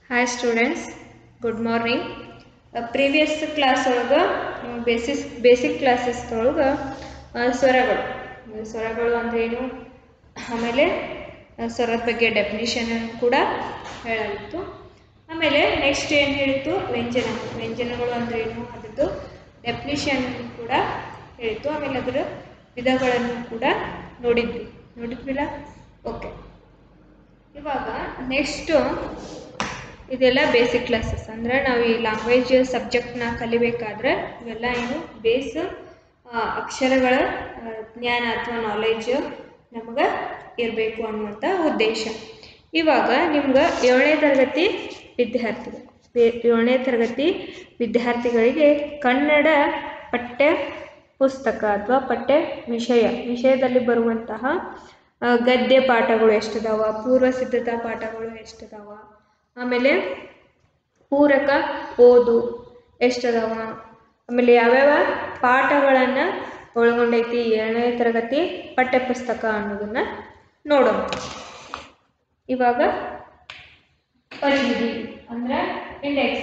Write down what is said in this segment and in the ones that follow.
hi students good morning previous class ಒಳಗೆ basis basic classes ಒಳಗೆ ಸ್ವರಗಳು ಆ, ಸ್ವರಗಳು ಅಂದ್ರೆ ಏನು ಆಮೇಲೆ ಆ, ಸ್ವರದ ಬಗ್ಗೆ ಡೆಫಿನಿಷನ್ ಕೂಡ ಹೇಳಾಗಿತ್ತು ಆಮೇಲೆ ನೆಕ್ಸ್ಟ್ ಏನು ಹೇಳಿತ್ತು ವ್ಯಂಜನ ವ್ಯಂಜನಗಳು ಅಂದ್ರೆ ಏನು ಅದರದ್ದು ಡೆಫಿನಿಷನ್ ಕೂಡ ಹೇಳಿತ್ತು ಆಮೇಲೆ ಅದರ ವಿಧಗಳನ್ನು ಕೂಡ ನೋಡಿದ್ವಿ ನೋಡಿದ್ವಿಲ್ಲ ಓಕೆ ಇವಾಗ ನೆಕ್ಸ್ಟು ಇದೆಲ್ಲ ಬೇಸಿಕ್ ಕ್ಲಾಸಸ್ ಅಂದರೆ ನಾವು ಈ ಲ್ಯಾಂಗ್ವೇಜ್ ಸಬ್ಜೆಕ್ಟ್ನ ಕಲಿಬೇಕಾದ್ರೆ ಇವೆಲ್ಲ ಏನು ಬೇಸ್ ಅಕ್ಷರಗಳ ಆ, ಜ್ಞಾನ ಅಥವಾ ನಾಲೆಜ್ ನಮಗೆ ಇರಬೇಕು ಅನ್ನುವಂಥ ಉದ್ದೇಶ ಇವಾಗ ನಿಮ್ಗೆ ಏಳನೇ ತರಗತಿ ವಿದ್ಯಾರ್ಥಿಗಳು ಬೇ- ಏಳನೇ ತರಗತಿ ವಿದ್ಯಾರ್ಥಿಗಳಿಗೆ ಕನ್ನಡ ಪಠ್ಯ ಪುಸ್ತಕ ಅಥವಾ ಪಠ್ಯ ವಿಷಯ ವಿಷಯದಲ್ಲಿ ಬರುವಂತಹ ಆ, ಗದ್ಯ ಪಾಠಗಳು ಎಷ್ಟಿದಾವ ಪೂರ್ವ ಸಿದ್ಧತಾ ಪಾಠಗಳು ಎಷ್ಟಿದಾವ ಆಮೇಲೆ ಪೂರಕ ಓದು ಎಷ್ಟದಾವ ಆಮೇಲೆ ಯಾವ್ಯಾವ ಪಾಠಗಳನ್ನು ಒಳಗೊಂಡೈತಿ ಏಳನೇ ತರಗತಿ ಪಠ್ಯಪುಸ್ತಕ ಅನ್ನೋದನ್ನ ನೋಡೋಣ ಇವಾಗ ಪರಿವಿಧಿ ಅಂದ್ರೆ ಇಂಡೆಕ್ಸ್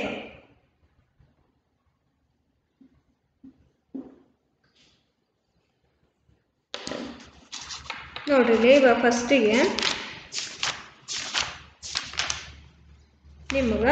ನೋಡ್ರಿ ಇಲ್ಲಿ ಇವಾಗ ಫಸ್ಟಿಗೆ ನಿಮಗೆ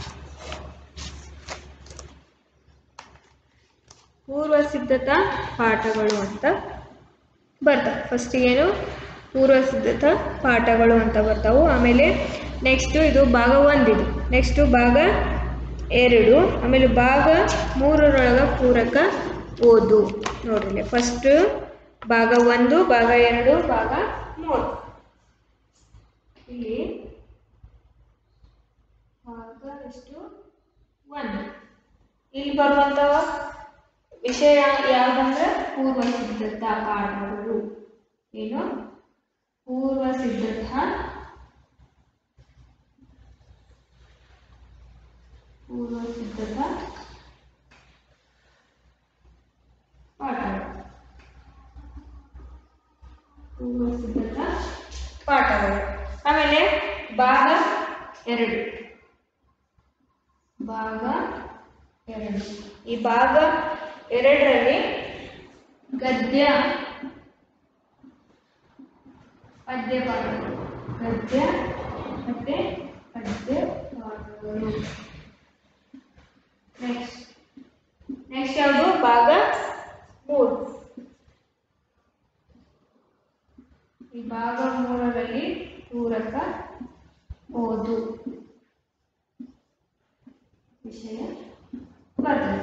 ಪೂರ್ವ ಸಿದ್ಧತಾ ಪಾಠಗಳು ಅಂತ ಬರ್ತಾವೆ ಫಸ್ಟಿಗೇನು ಪೂರ್ವ ಸಿದ್ಧತಾ ಪಾಠಗಳು ಅಂತ ಬರ್ತಾವು ಆಮೇಲೆ ನೆಕ್ಸ್ಟು ಇದು ಭಾಗ ಒಂದಿದು ನೆಕ್ಸ್ಟು ಭಾಗ ಎರಡು ಆಮೇಲೆ ಭಾಗ ಮೂರರೊಳಗೆ ಪೂರಕ ಓದು ನೋಡ್ರಿ ಫಸ್ಟ್ ಭಾಗ ಒಂದು ಭಾಗ ಎರಡು ಭಾಗ ಮೂರು ಇಲ್ಲಿ ಭಾಗ ಎಷ್ಟು ಒಂದು ಇಲ್ಲಿ ಬರುವಂತ ವಿಷಯ ಯಾವುದಂದ್ರೆ ಪೂರ್ವ ಸಿದ್ಧತಾ ಪಾಠಗಳು ಏನು ಪೂರ್ವ ಸಿದ್ಧತಾ ಪೂರ್ವ ಸಿದ್ಧತಾ ಪಾಠಗಳು ಪೂರ್ವ ಸಿದ್ಧತಾ ಪಾಠಗಳು ಆಮೇಲೆ ಭಾಗ ಎರಡು ಭಾಗ ಎರಡು ಈ ಭಾಗ ಎರಡರಲ್ಲಿ ಗದ್ಯ ಪದ್ಯ ಪಾಠಗಳು ಗದ್ಯ ಮತ್ತೆ ಪದ್ಯ ಪಾಠಗಳು ನೆಕ್ಸ್ಟ್ ನೆಕ್ಸ್ಟ್ ಯಾವುದು ಭಾಗ ಮೂರು ಈ ಭಾಗ ಮೂರರಲ್ಲಿ ಪೂರಕ ಓದು ವಿಷಯ ಬರ್ತದೆ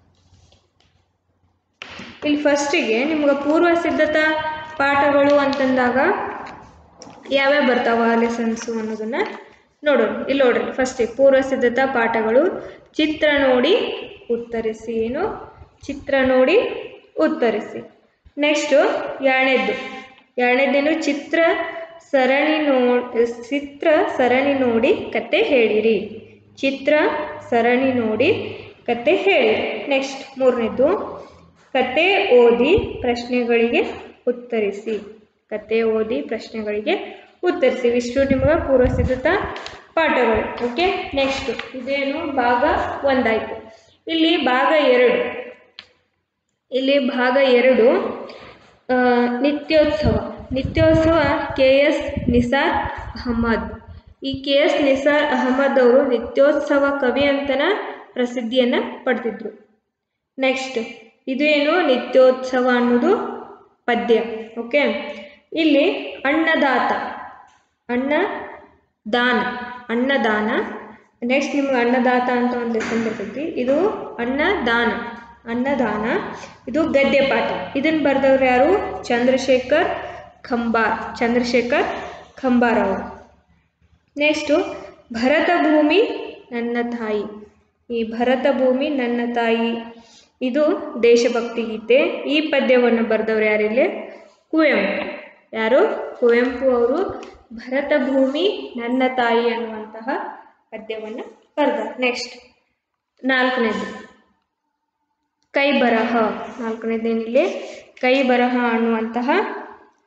ಇಲ್ಲಿ ಫಸ್ಟಿಗೆ ನಿಮ್ಗೆ ಪೂರ್ವ ಸಿದ್ಧತಾ ಪಾಠಗಳು ಅಂತಂದಾಗ ಯಾವ್ಯಾವ ಬರ್ತಾವ ಲೆಸನ್ಸು ಅನ್ನೋದನ್ನ ನೋಡೋಣ ಇಲ್ಲಿ ನೋಡ್ರಿ ಫಸ್ಟಿಗೆ ಪೂರ್ವ ಸಿದ್ಧತಾ ಪಾಠಗಳು ಚಿತ್ರ ನೋಡಿ ಉತ್ತರಿಸಿ ಏನು ಚಿತ್ರ ನೋಡಿ ಉತ್ತರಿಸಿ ನೆಕ್ಸ್ಟು ಎರಡನೇದ್ದು ಎರಡನೇದೇನು ಚಿತ್ರ ಸರಣಿ ನೋ ಚಿತ್ರ ಸರಣಿ ನೋಡಿ ಕತೆ ಹೇಳಿರಿ ಚಿತ್ರ ಸರಣಿ ನೋಡಿ ಕತೆ ಹೇಳಿರಿ ನೆಕ್ಸ್ಟ್ ಮೂರನೇದು ಕತೆ ಓದಿ ಪ್ರಶ್ನೆಗಳಿಗೆ ಉತ್ತರಿಸಿ ಕತೆ ಓದಿ ಪ್ರಶ್ನೆಗಳಿಗೆ ಉತ್ತರಿಸಿ ಇಷ್ಟು ನಿಮಗೆ ಪೂರ್ವ ಸಿದ್ಧತಾ ಪಾಠಗಳು ಓಕೆ ನೆಕ್ಸ್ಟ್ ಇದೇನು ಭಾಗ ಒಂದಾಯಿತು ಇಲ್ಲಿ ಭಾಗ ಎರಡು ಇಲ್ಲಿ ಭಾಗ ಎರಡು ಆ, ನಿತ್ಯೋತ್ಸವ ನಿತ್ಯೋತ್ಸವ ಕೆ ಎಸ್ ನಿಸಾರ್ ಅಹಮದ್ ಈ ಕೆ ಎಸ್ ನಿಸಾರ್ ಅಹಮದ್ ಅವರು ನಿತ್ಯೋತ್ಸವ ಕವಿ ಅಂತನ ಪ್ರಸಿದ್ಧಿಯನ್ನು ಪಡೆದಿದ್ರು ನೆಕ್ಸ್ಟ್ ಇದು ಏನು ನಿತ್ಯೋತ್ಸವ ಅನ್ನೋದು ಪದ್ಯ ಓಕೆ ಇಲ್ಲಿ ಅನ್ನದಾತ ಅನ್ನ ದಾನ ಅನ್ನದಾನ ನೆಕ್ಸ್ಟ್ ನಿಮ್ಗೆ ಅನ್ನದಾತ ಅಂತ ಒಂದು ಲೆಸನ್ ಬರ್ತೈತಿ ಇದು ಅನ್ನದಾನ ಅನ್ನದಾನ ಇದು ಗದ್ಯ ಪಾಠ ಇದನ್ನು ಬರೆದವ್ರು ಯಾರು ಚಂದ್ರಶೇಖರ್ ಖಂಬಾರ್ ಚಂದ್ರಶೇಖರ್ ಖಂಬಾರ್ ಅವರು ನೆಕ್ಸ್ಟು ಭರತ ಭೂಮಿ ನನ್ನ ತಾಯಿ ಈ ಭರತ ಭೂಮಿ ನನ್ನ ತಾಯಿ ಇದು ದೇಶಭಕ್ತಿ ಗೀತೆ ಈ ಪದ್ಯವನ್ನು ಬರೆದವ್ರು ಯಾರಿಲ್ಲಿ ಕುವೆಂಪು ಯಾರು ಕುವೆಂಪು ಅವರು ಭರತ ಭೂಮಿ ನನ್ನ ತಾಯಿ ಅನ್ನುವಂತಹ ಪದ್ಯವನ್ನು ಬರೆದ ನೆಕ್ಸ್ಟ್ ನಾಲ್ಕನೇದು ಕೈ ಬರಹ ನಾಲ್ಕನೇದೇನಿಲ್ಲಿ ಕೈ ಬರಹ ಅನ್ನುವಂತಹ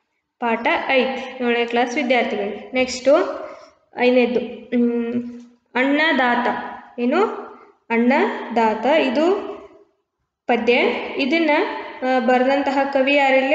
ಪಾಠ ಐತಿ ಏಳನೇ ಕ್ಲಾಸ್ ವಿದ್ಯಾರ್ಥಿಗಳಿಗೆ ನೆಕ್ಸ್ಟು ಐದನೇದ್ದು ಅಣ್ಣದಾತ ಏನು ಅಣ್ಣದಾತ ಇದು ಪದ್ಯ ಇದನ್ನ ಆ, ಬರೆದಂತಹ ಕವಿ ಯಾರಿಲ್ಲಿ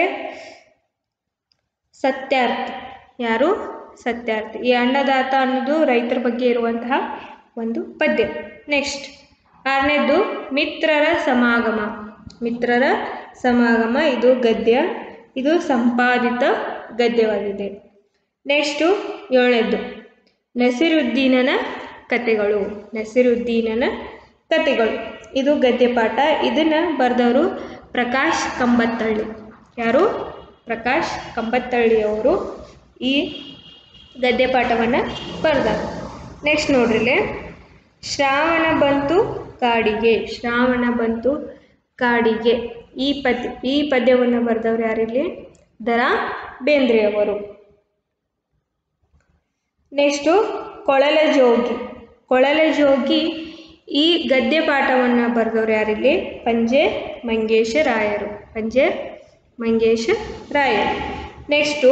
ಸತ್ಯಾರ್ಥಿ ಯಾರು ಸತ್ಯಾರ್ಥಿ ಈ ಅನ್ನದಾತ ಅನ್ನೋದು ರೈತರ ಬಗ್ಗೆ ಇರುವಂತಹ ಒಂದು ಪದ್ಯ ನೆಕ್ಸ್ಟ್ ಆರನೇದ್ದು ಮಿತ್ರರ ಸಮಾಗಮ ಮಿತ್ರರ ಸಮಾಗಮ ಇದು ಗದ್ಯ ಇದು ಸಂಪಾದಿತ ಗದ್ಯವಾಗಿದೆ ನೆಕ್ಸ್ಟು ಏಳನೇದ್ದು ನಸಿರುದ್ದೀನನ ಕತೆಗಳು ನಸಿರುದ್ದೀನನ ಕತೆಗಳು ಇದು ಗದ್ಯಪಾಠ ಇದನ್ನು ಬರೆದವರು ಪ್ರಕಾಶ್ ಕಂಬತ್ತಳ್ಳಿ ಯಾರು ಪ್ರಕಾಶ್ ಕಂಬತ್ತಳ್ಳಿಯವರು ಈ ಗದ್ಯಪಾಠವನ್ನು ಬರೆದಾರ ನೆಕ್ಸ್ಟ್ ನೋಡ್ರಿಲೆ ಶ್ರಾವಣ ಬಂತು ಕಾಡಿಗೆ ಶ್ರಾವಣ ಬಂತು ಕಾಡಿಗೆ ಈ ಪದ್ಯ ಈ ಪದ್ಯವನ್ನು ಬರೆದವರು ಯಾರಿಲ್ಲಿ ದರಾ ಬೇಂದ್ರೆಯವರು ನೆಕ್ಸ್ಟು ಕೊಳಲ ಜೋಗಿ ಕೊಳಲ ಜೋಗಿ ಈ ಗದ್ಯ ಪಾಠವನ್ನು ಬರೆದವರು ಯಾರಿಲ್ಲಿ ಪಂಜೆ ಮಂಗೇಶ ರಾಯರು ಪಂಜೆ ಮಂಗೇಶ ರಾಯರು ನೆಕ್ಸ್ಟು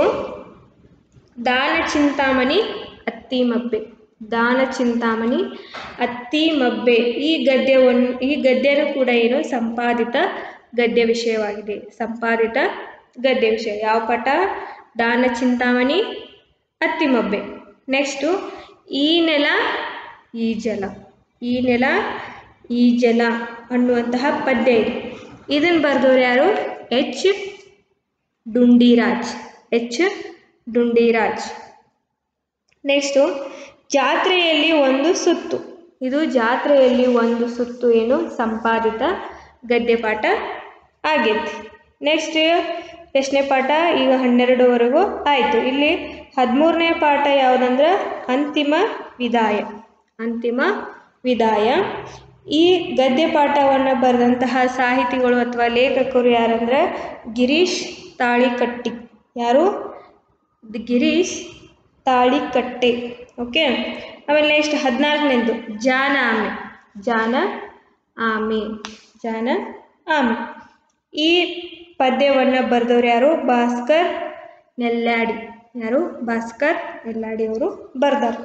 ದಾನ ಚಿಂತಾಮಣಿ ಅತ್ತಿ ಮಬ್ಬೆ ದಾನ ಚಿಂತಾಮಣಿ ಅತ್ತಿ ಮಬ್ಬೆ ಈ ಗದ್ಯವನ್ನು ಈ ಗದ್ಯನೂ ಕೂಡ ಏನು ಸಂಪಾದಿತ ಗದ್ಯ ವಿಷಯವಾಗಿದೆ ಸಂಪಾದಿತ ಗದ್ಯ ವಿಷಯ ಯಾವ ಪಾಠ ದಾನ ಚಿಂತಾಮಣಿ ಅತ್ತಿ ಮಬ್ಬೆ ನೆಕ್ಸ್ಟು ಈ ನೆಲ ಈ ಜಲ ಈ ನೆಲ ಈ ಜಲ ಅನ್ನುವಂತಹ ಪದ್ಯ ಇದೆ ಇದನ್ನು ಬರೆದವರು ಯಾರು H Dundiraj H Dundiraj next ಜಾತ್ರೆಯಲ್ಲಿ ಒಂದು ಸುತ್ತು ಇದು ಜಾತ್ರೆಯಲ್ಲಿ ಒಂದು ಸುತ್ತು ಏನು ಸಂಪಾದಿತ ಗದ್ಯಪಾಠ ಆಗೈತಿ ನೆಕ್ಸ್ಟ್ ಎಷ್ಟನೇ ಪಾಠ ಈಗ ಹನ್ನೆರಡುವರೆಗೂ ಆಯಿತು ಇಲ್ಲಿ ಹದಿಮೂರನೇ ಪಾಠ ಯಾವುದಂದ್ರೆ ಅಂತಿಮ ವಿದಾಯ ಅಂತಿಮ ವಿದಾಯ ಈ ಗದ್ಯ ಪಾಠವನ್ನು ಬರೆದಂತಹ ಸಾಹಿತಿಗಳು ಅಥವಾ ಲೇಖಕರು ಯಾರಂದ್ರೆ ಗಿರೀಶ್ ತಾಳಿಕಟ್ಟಿ ಯಾರು ದ್- ಗಿರೀಶ್ ತಾಳಿಕಟ್ಟೆ ಓಕೆ ಆಮೇಲೆ ನೆಕ್ಸ್ಟ್ ಹದಿನಾಲ್ಕನೇದು ಜಾನ ಆಮೆ ಜಾನ ಆಮೆ ಜಾನ ಆಮೆ ಈ ಪದ್ಯವನ್ನು ಬರೆದವ್ರು ಯಾರು ಭಾಸ್ಕರ್ ನೆಲ್ಲಾಡಿ ಯಾರು ಭಾಸ್ಕರ್ ನೆಲ್ಲಾಡಿ ಅವರು ಬರ್ದಾರ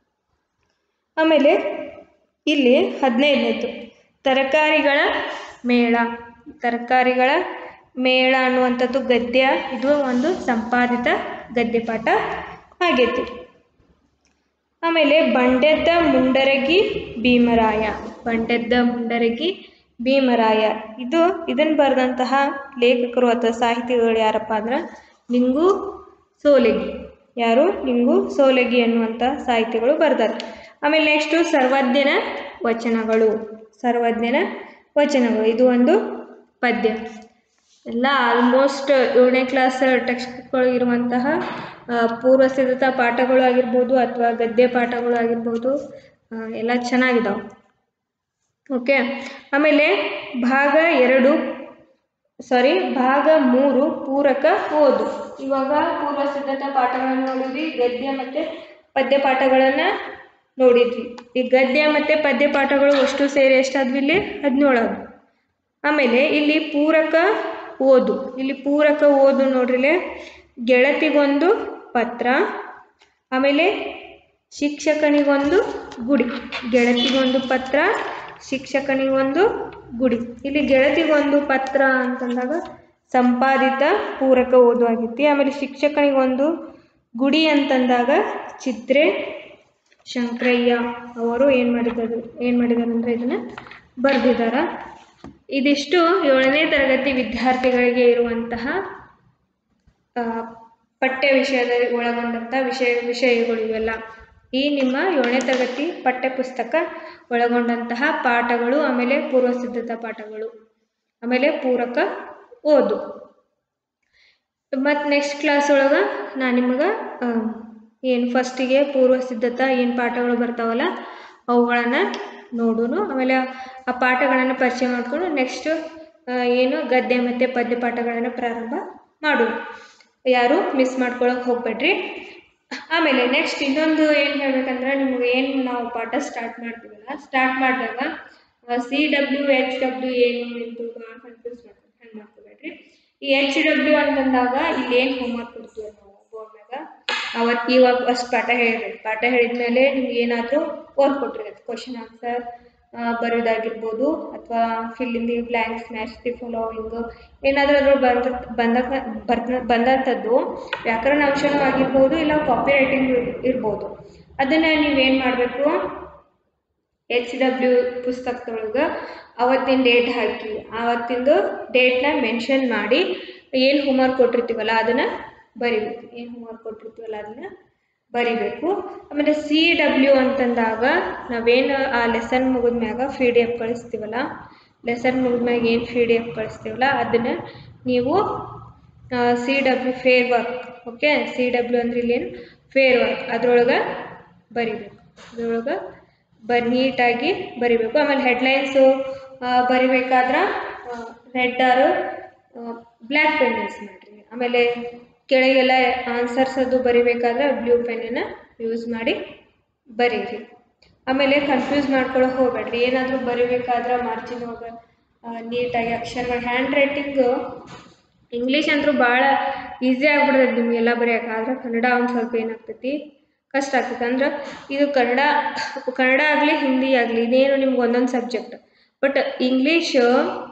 ಆಮೇಲೆ ಇಲ್ಲಿ ಹದಿನೈದನೇದು ತರಕಾರಿಗಳ ಮೇಳ ತರಕಾರಿಗಳ ಮೇಳ ಅನ್ನುವಂಥದ್ದು ಗದ್ಯ ಇದು ಒಂದು ಸಂಪಾದಿತ ಗದ್ಯಪಾಠ ಆಗೈತಿ ಆಮೇಲೆ ಬಂಡೆದ್ದ ಮುಂಡರಗಿ ಭೀಮರಾಯ ಬಂಡೆದ್ದ ಮುಂಡರಗಿ ಭೀಮರಾಯ ಇದು ಇದನ್ನು ಬರೆದಂತಹ ಲೇಖಕರು ಅಥವಾ ಸಾಹಿತಿಗಳು ಯಾರಪ್ಪ ಅಂದ್ರೆ ನಿಂಗು ಸೋಲಗಿ ಯಾರು ನಿಂಗು ಸೋಲಗಿ ಅನ್ನುವಂಥ ಸಾಹಿತಿಗಳು ಬರ್ತಾರೆ ಆಮೇಲೆ ನೆಕ್ಸ್ಟು ಸರ್ವಜ್ಞನ ವಚನಗಳು ಸರ್ವಜ್ಞನ ವಚನಗಳು ಇದು ಒಂದು ಪದ್ಯ ಎಲ್ಲ ಆಲ್ಮೋಸ್ಟ್ ಏಳನೇ ಕ್ಲಾಸ್ ಟೆಕ್ಸ್ಟ್ ಬುಕ್ಗಳು ಇರುವಂತಹ ಆ, ಪೂರ್ವ ಸಿದ್ಧತಾ ಪಾಠಗಳು ಆಗಿರ್ಬೋದು ಅಥವಾ ಗದ್ಯ ಪಾಠಗಳು ಆಗಿರ್ಬೋದು ಆ, ಎಲ್ಲ ಚೆನ್ನಾಗಿದಾವೆ ಓಕೆ ಆಮೇಲೆ ಭಾಗ ಎರಡು ಸಾರಿ ಭಾಗ ಮೂರು ಪೂರಕ ಓದು ಇವಾಗ ಪೂರ್ವ ಸಿದ್ಧತಾ ಪಾಠಗಳನ್ನು ನೋಡಿದ್ವಿ ಗದ್ಯ ಮತ್ತು ಪದ್ಯ ಪಾಠಗಳನ್ನು ನೋಡಿದ್ವಿ ಈ ಗದ್ಯ ಮತ್ತು ಪದ್ಯ ಪಾಠಗಳು ಅಷ್ಟು ಸೇರಿ ಎಷ್ಟಾದ್ವಿ ಇಲ್ಲಿ ಹದಿನೇಳು ಆಮೇಲೆ ಇಲ್ಲಿ ಪೂರಕ ಓದು ಇಲ್ಲಿ ಪೂರಕ ಓದು ನೋಡ್ರಿಲೆ ಗೆಳತಿಗೊಂದು ಪತ್ರ ಆಮೇಲೆ ಶಿಕ್ಷಕನಿಗೊಂದು ಗುಡಿ ಗೆಳತಿಗೊಂದು ಪತ್ರ ಶಿಕ್ಷಕನಿಗೊಂದು ಗುಡಿ ಇಲ್ಲಿ ಗೆಳತಿಗೊಂದು ಪತ್ರ ಅಂತಂದಾಗ ಸಂಪಾದಿತ ಪೂರಕ ಓದು ಆಗೈತಿ ಆಮೇಲೆ ಶಿಕ್ಷಕನಿಗೊಂದು ಗುಡಿ ಅಂತಂದಾಗ ಚಿತ್ರೆ ಶಂಕರಯ್ಯ ಅವರು ಏನು ಮಾಡಿದ್ದಾರೆ ಏನು ಮಾಡಿದ್ದಾರೆ ಅಂದರೆ ಇದನ್ನು ಬರೆದಿದ್ದಾರೆ ಇದಿಷ್ಟು ಏಳನೇ ತರಗತಿ ವಿದ್ಯಾರ್ಥಿಗಳಿಗೆ ಇರುವಂತಹ ಆ, ಪಠ್ಯ ವಿಷಯದ ಒಳಗೊಂಡಂಥ ವಿಷಯ ವಿಷಯಗಳು ಇವೆಲ್ಲ ಈ ನಿಮ್ಮ ಏಳನೇ ತರಗತಿ ಪಠ್ಯ ಪುಸ್ತಕ ಒಳಗೊಂಡಂತಹ ಪಾಠಗಳು ಆಮೇಲೆ ಪೂರ್ವ ಸಿದ್ಧತಾ ಪಾಠಗಳು ಆಮೇಲೆ ಪೂರಕ ಓದು ಮತ್ತು ನೆಕ್ಸ್ಟ್ ಕ್ಲಾಸ್ ಒಳಗೆ ನಾನು ನಿಮ್ಗೆ ಏನು ಫಸ್ಟಿಗೆ ಪೂರ್ವ ಸಿದ್ಧತಾ ಏನು ಪಾಠಗಳು ಬರ್ತಾವಲ್ಲ ಅವುಗಳನ್ನು ನೋಡೋನು ಆಮೇಲೆ ಆ ಪಾಠಗಳನ್ನು ಪರಿಚಯ ಮಾಡಿಕೊಂಡು ನೆಕ್ಸ್ಟ್ ಏನು ಗದ್ಯ ಮತ್ತು ಪದ್ಯ ಪಾಠಗಳನ್ನು ಪ್ರಾರಂಭ ಮಾಡೋಣ ಯಾರು ಮಿಸ್ ಮಾಡ್ಕೊಳಕ್ಕೆ ಹೋಗ್ಬೇಡ್ರಿ ಆಮೇಲೆ ನೆಕ್ಸ್ಟ್ ಇನ್ನೊಂದು ಏನು ಹೇಳ್ಬೇಕಂದ್ರೆ ನಿಮ್ಗೆ ಏನು ನಾವು ಪಾಠ ಸ್ಟಾರ್ಟ್ ಮಾಡ್ತೀವಲ್ಲ ಸ್ಟಾರ್ಟ್ ಮಾಡಿದಾಗ ಸಿ ಡಬ್ಲ್ಯೂ ಎಚ್ ಡಬ್ಲ್ಯೂ ಏನು ಎಂದು ಭಾಳ ಕನ್ಫ್ಯೂಸ್ ಮಾಡ್ತಾರೆ ಹಂಗೆ ಮಾಡ್ಕೋಬೇಡ್ರಿ ಈ ಎಚ್ ಡಬ್ಲ್ಯೂ ಅಂತಂದಾಗ ಇಲ್ಲಿ ಏನು ಹೋಮ್ವರ್ಕ್ ಕೊಡ್ತೀವಿ ನಾವು ಬೋರ್ಡ್ನಾಗ ಅವತ್ತು ಇವಾಗ ಫಸ್ಟ್ ಪಾಠ ಹೇಳಿರಿ ಪಾಠ ಹೇಳಿದ್ಮೇಲೆ ನಿಮ್ಗೆ ಏನಾದರೂ ವರ್ಕ್ ಕೊಟ್ಟಿರುತ್ತೆ ಕ್ವಶನ್ ಆನ್ಸರ್ ಬರೆಯೋದಾಗಿರ್ಬೋದು ಅಥವಾ fill in the blanks match the following ಏನಾದರೂ ಅದ್ರ ಬಂದ ಬಂದಾಗ ಬರ್ದ ಬಂದಂಥದ್ದು ವ್ಯಾಕರಣ ಅಂಶನೂ ಆಗಿರ್ಬೋದು ಇಲ್ಲ ಕಾಪಿ ರೈಟಿಂಗ್ ಇರ್ಬೋದು ಅದನ್ನು ನೀವೇನು ಮಾಡಬೇಕು ಎಚ್ ಡಬ್ಲ್ಯೂ ಪುಸ್ತಕದೊಳಗೆ ಅವತ್ತಿನ ಡೇಟ್ ಹಾಕಿ ಆವತ್ತಿಂದು ಡೇಟ್ನ ಮೆನ್ಷನ್ ಮಾಡಿ ಏನು ಹೋಮ್ವರ್ಕ್ ಕೊಟ್ಟಿರ್ತೀವಲ್ಲ ಅದನ್ನು ಬರಿಬೇಕು ಏನು ಹೋಮ್ವರ್ಕ್ ಕೊಟ್ಟಿರ್ತೀವಲ್ಲ ಅದನ್ನು ಬರಿಬೇಕು ಆಮೇಲೆ ಸಿ ಡಬ್ಲ್ಯೂ ಅಂತಂದಾಗ ನಾವೇನು ಆ ಲೆಸನ್ ಮುಗಿದ್ಮ್ಯಾಗ ಪಿ ಡಿ ಎಫ್ ಕಳಿಸ್ತೀವಲ್ಲ ಲೆಸನ್ ಮುಗಿದ್ಮ್ಯಾಗ ಏನು ಪಿ ಡಿ ಎಫ್ ಕಳಿಸ್ತೀವಲ್ಲ ಅದನ್ನು ನೀವು C W fair work okay C W ಅಂದ್ರೆ ಇಲ್ಲೇನು ಫೇರ್ ವರ್ಕ್ ಅದ್ರೊಳಗೆ ಬರಿಬೇಕು ಅದ್ರೊಳಗೆ ಬ ನೀಟಾಗಿ ಬರಿಬೇಕು ಆಮೇಲೆ ಹೆಡ್ಲೈನ್ಸು ಬರಿಬೇಕಾದ್ರೆ red or black pen use ಮಾಡಿರಿ ಆಮೇಲೆ ಕೆಳಗೆಲ್ಲ ಆನ್ಸರ್ಸ್ ಅದು ಬರಿಬೇಕಾದ್ರೆ ಬ್ಲೂ ಪೆನ್ನನ್ನು ಯೂಸ್ ಮಾಡಿ ಬರೀರಿ ಆಮೇಲೆ ಕನ್ಫ್ಯೂಸ್ ಮಾಡ್ಕೊಳ್ಳೋ ಹೋಗ್ಬೇಡ್ರಿ ಏನಾದರೂ ಬರಿಬೇಕಾದ್ರೆ ಮಾರ್ಜಿನ್ ಹೋಗ ನೀಟಾಗಿ ಅಕ್ಷರ ಮಾಡಿ ಹ್ಯಾಂಡ್ ರೈಟಿಂಗು ಇಂಗ್ಲೀಷ್ ಅಂತೂ ಭಾಳ ಈಸಿ ಆಗ್ಬಿಡ್ತೈತಿ ನಿಮಗೆಲ್ಲ ಬರೆಯೋಕೆ ಆದ್ರೆ ಕನ್ನಡ ಒಂದು ಸ್ವಲ್ಪ ಏನಾಗ್ತೈತಿ ಕಷ್ಟ ಆಗ್ತೈತೆ ಅಂದ್ರೆ ಇದು ಕನ್ನಡ ಕನ್ನಡ ಆಗಲಿ ಹಿಂದಿ ಆಗಲಿ ಇದೇನು ನಿಮ್ಗೆ ಒಂದೊಂದು ಸಬ್ಜೆಕ್ಟ್ ಬಟ್ ಇಂಗ್ಲೀಷು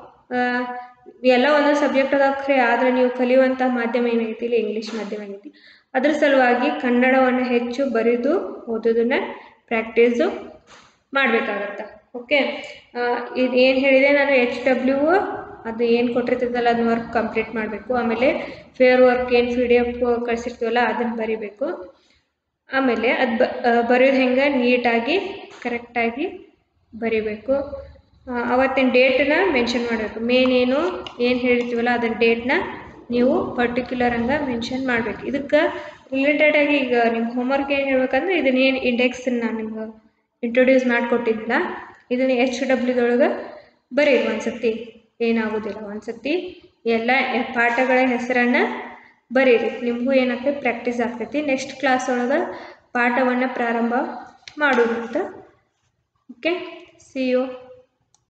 ಎಲ್ಲ ಒಂದೊಂದು ಸಬ್ಜೆಕ್ಟ್ ಅದಾವ ಖರೆ ಆದರೆ ನೀವು ಕಲಿಯುವಂಥ ಮಾಧ್ಯಮ ಏನೈತಿ ಇಲ್ಲಿ ಇಂಗ್ಲೀಷ್ ಮಾಧ್ಯಮ ಏನೈತಿ ಅದ್ರ ಸಲುವಾಗಿ ಕನ್ನಡವನ್ನು ಹೆಚ್ಚು ಬರೆದು ಓದೋದನ್ನು ಪ್ರಾಕ್ಟೀಸು ಮಾಡಬೇಕಾಗತ್ತೆ ಓಕೆ ಇದು ಏನು ಹೇಳಿದೆ ನಾನು ಎಚ್ ಡಬ್ಲ್ಯೂ ಅದು ಏನು ಕೊಟ್ಟಿರ್ತದಲ್ಲ ಅದನ್ನ ವರ್ಕ್ ಕಂಪ್ಲೀಟ್ ಮಾಡಬೇಕು ಆಮೇಲೆ ಫೇರ್ ವರ್ಕ್ ಏನು ಪಿ ಡಿ ಎಫ್ ಕಳಿಸಿರ್ತೀವಲ್ಲ ಅದನ್ನು ಬರಿಬೇಕು ಆಮೇಲೆ ಅದು ಬ ಬರೆಯೋದು ಹೆಂಗೆ ನೀಟಾಗಿ ಕರೆಕ್ಟಾಗಿ ಬರಿಬೇಕು ಅವತ್ತಿನ ಡೇಟನ್ನ ಮೆನ್ಷನ್ ಮಾಡಬೇಕು ಮೇನ್ ಏನು ಏನು ಹೇಳಿರ್ತೀವಲ್ಲ ಅದರ ಡೇಟ್ನ ನೀವು ಪರ್ಟಿಕ್ಯುಲರ್ ಹಂಗೆ ಮೆನ್ಷನ್ ಮಾಡಬೇಕು ಇದಕ್ಕೆ ರಿಲೇಟೆಡಾಗಿ ಈಗ ನಿಮ್ಮ ಹೋಮ್ವರ್ಕ್ ಏನು ಹೇಳ್ಬೇಕಂದ್ರೆ ಇದನ್ನೇನು ಇಂಡೆಕ್ಸನ್ನ ನಾನು ನಿಮ್ಗೆ ಇಂಟ್ರೊಡ್ಯೂಸ್ ಮಾಡಿಕೊಟ್ಟಿದ್ದಿಲ್ಲ ಇದನ್ನು ಎಚ್ ಡಬ್ಲ್ಯೂದೊಳಗೆ ಬರೀರಿ ಒಂದು ಸತಿ ಏನಾಗೋದಿಲ್ಲ ಒಂದು ಸತಿ ಎಲ್ಲ ಪಾಠಗಳ ಹೆಸರನ್ನು ಬರೀರಿ ನಿಮಗೂ ಏನಾಗ್ತೈತಿ ಪ್ರಾಕ್ಟೀಸ್ ಆಗ್ತೈತಿ ನೆಕ್ಸ್ಟ್ ಕ್ಲಾಸ್ ಒಳಗೆ ಪಾಠವನ್ನು ಪ್ರಾರಂಭ ಮಾಡೋದು ಅಂತ ಓಕೆ ಸಿ ಯು